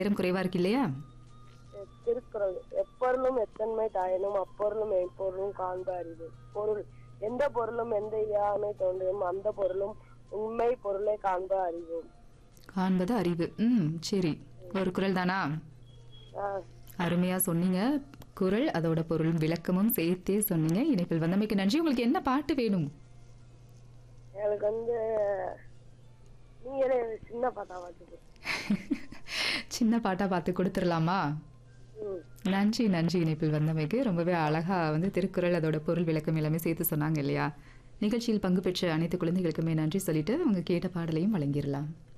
நேரம் குறைவா இருக்கு இல்லையா திருக்குறள் எப்பொருளும் எத்தன்மை தாயினும் அப்பொருளும் எப்பொருளும் காண்ப அறிவு பொருள் எந்த பொருளும் எந்த யாமை தோன்றியும் அந்த பொருளும் உண்மை பொருளை காண்ப அறிவோம் காண்பது அறிவு ம் சரி ஒரு குரல் தானா ஆஹ் அருமையா சொன்னீங்க குரல் அதோட பொருள் விளக்கமும் சேர்த்தே சொன்னீங்க இணைப்பில் வந்தமைக்கு நன்றி உங்களுக்கு என்ன பாட்டு வேணும் எனக்கு வந்து நீங்களே சின்ன பாட்டா பார்த்துக்கு சின்ன பாட்டா பார்த்து கொடுத்துடலாமா ம் நன்றி நன்றி இணைப்பில் வந்தமைக்கு ரொம்பவே அழகா வந்து திருக்குறள் அதோட பொருள் விளக்கம் எல்லாமே சேர்த்து சொன்னாங்க இல்லையா நிகழ்ச்சியில் பங்கு பெற்ற அனைத்து குழந்தைகளுக்குமே நன்றி சொல்லிட்டு அவங்க கேட்ட பாடலையும் வழங்கிடலாம்